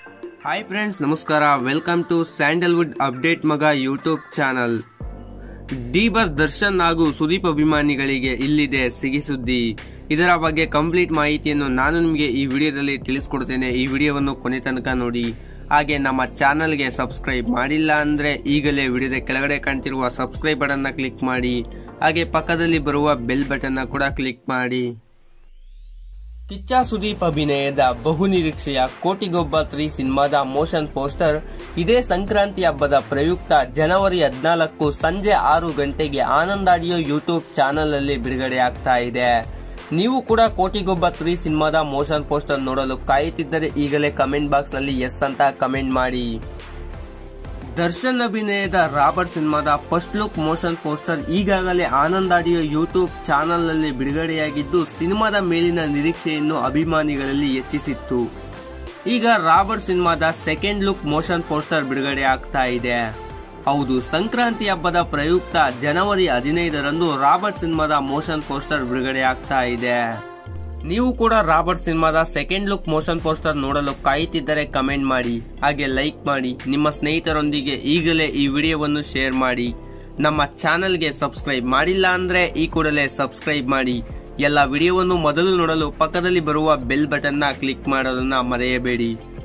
hi friends ನಮಸ್ಕಾರ welcome to sandalwood update ಮಗ YouTube channel ಡೀಬರ್ ದರ್ಶನ್ ಹಾಗೂ ಸುದೀಪ್ ಅಭಿಮಾನಿಗಳಿಗೆ ಇಲ್ಲಿದೆ ಸಿಗಿ ಸುದ್ದಿ ಇದರ ಬಗ್ಗೆ ಕಂಪ್ಲೀಟ್ ಮಾಹಿತಿಯನ್ನು ನಾನು ನಿಮಗೆ ಈ ವಿಡಿಯೋದಲ್ಲಿ ತಿಳಿಸ್ಕೊಡ್ತೇನೆ ಈ ವಿಡಿಯೋವನ್ನು ಕೊನೆ ತನಕ ನೋಡಿ ಹಾಗೆ ನಮ್ಮ ಚಾನಲ್ಗೆ ಸಬ್ಸ್ಕ್ರೈಬ್ ಮಾಡಿಲ್ಲ ಅಂದ್ರೆ ಈಗಲೇ ವಿಡಿಯೋದ ಕೆಳಗಡೆ ಕಾಣ್ತಿರುವ ಸಬ್ಸ್ಕ್ರೈಬ್ ಬಟನ್ನ ಕ್ಲಿಕ್ ಮಾಡಿ ಹಾಗೆ ಪಕ್ಕದಲ್ಲಿ ಬರುವ ಬೆಲ್ ಬಟನ್ನ ಕೂಡ ಕ್ಲಿಕ್ ಮಾಡಿ ಕಿಚ್ಚ ಸುದೀಪ್ ಅಭಿನಯದ ಬಹುನಿರೀಕ್ಷೆಯ ಕೋಟಿಗೊಬ್ಬ ತ್ರೀ ಸಿನಿಮಾದ ಮೋಷನ್ ಪೋಸ್ಟರ್ ಇದೇ ಸಂಕ್ರಾಂತಿ ಹಬ್ಬದ ಪ್ರಯುಕ್ತ ಜನವರಿ ಹದಿನಾಲ್ಕು ಸಂಜೆ ಆರು ಗಂಟೆಗೆ ಆನಂದ್ ಆಡಿಯೋ ಯೂಟ್ಯೂಬ್ ಚಾನಲ್ ಅಲ್ಲಿ ಬಿಡುಗಡೆ ಆಗ್ತಾ ಇದೆ ನೀವು ಕೂಡ ಕೋಟಿಗೊಬ್ಬ ತ್ರೀ ಸಿನಿಮಾದ ಮೋಷನ್ ಪೋಸ್ಟರ್ ನೋಡಲು ಕಾಯುತ್ತಿದ್ದರೆ ಈಗಲೇ ಕಮೆಂಟ್ ಬಾಕ್ಸ್ ನಲ್ಲಿ ಎಸ್ ಅಂತ ಕಮೆಂಟ್ ಮಾಡಿ ದರ್ಶನ್ ಅಭಿನಯದ ರಾಬರ್ಟ್ ಸಿನಿಮಾದ ಫಸ್ಟ್ ಲುಕ್ ಮೋಷನ್ ಪೋಸ್ಟರ್ ಈಗಾಗಲೇ ಆನಂದ್ ಆಡಿಯೋ ಯೂಟ್ಯೂಬ್ ಚಾನಲ್ ನಲ್ಲಿ ಬಿಡುಗಡೆಯಾಗಿದ್ದು ಸಿನಿಮಾದ ಮೇಲಿನ ನಿರೀಕ್ಷೆಯನ್ನು ಅಭಿಮಾನಿಗಳಲ್ಲಿ ಎತ್ತಿಸಿತ್ತು ಈಗ ರಾಬರ್ಟ್ ಸಿನಿಮಾದ ಸೆಕೆಂಡ್ ಲುಕ್ ಮೋಷನ್ ಪೋಸ್ಟರ್ ಬಿಡುಗಡೆ ಆಗ್ತಾ ಇದೆ ಹೌದು ಸಂಕ್ರಾಂತಿ ಹಬ್ಬದ ಪ್ರಯುಕ್ತ ಜನವರಿ ಹದಿನೈದರಂದು ರಾಬರ್ಟ್ ಸಿನಿಮಾದ ಮೋಷನ್ ಪೋಸ್ಟರ್ ಬಿಡುಗಡೆ ಆಗ್ತಾ ಇದೆ ನೀವು ಕೂಡ ರಾಬರ್ಟ್ ಸಿನಿಮಾದ ಸೆಕೆಂಡ್ ಲುಕ್ ಮೋಷನ್ ಪೋಸ್ಟರ್ ನೋಡಲು ಕಾಯುತ್ತಿದ್ದರೆ ಕಮೆಂಟ್ ಮಾಡಿ ಹಾಗೆ ಲೈಕ್ ಮಾಡಿ ನಿಮ್ಮ ಸ್ನೇಹಿತರೊಂದಿಗೆ ಈಗಲೇ ಈ ವಿಡಿಯೋವನ್ನು ಶೇರ್ ಮಾಡಿ ನಮ್ಮ ಚಾನಲ್ಗೆ ಸಬ್ಸ್ಕ್ರೈಬ್ ಮಾಡಿಲ್ಲ ಅಂದ್ರೆ ಈ ಕೂಡಲೇ ಸಬ್ಸ್ಕ್ರೈಬ್ ಮಾಡಿ ಎಲ್ಲ ವಿಡಿಯೋವನ್ನು ಮೊದಲು ನೋಡಲು ಪಕ್ಕದಲ್ಲಿ ಬರುವ ಬೆಲ್ ಬಟನ್ನ ಕ್ಲಿಕ್ ಮಾಡೋದನ್ನ ಮರೆಯಬೇಡಿ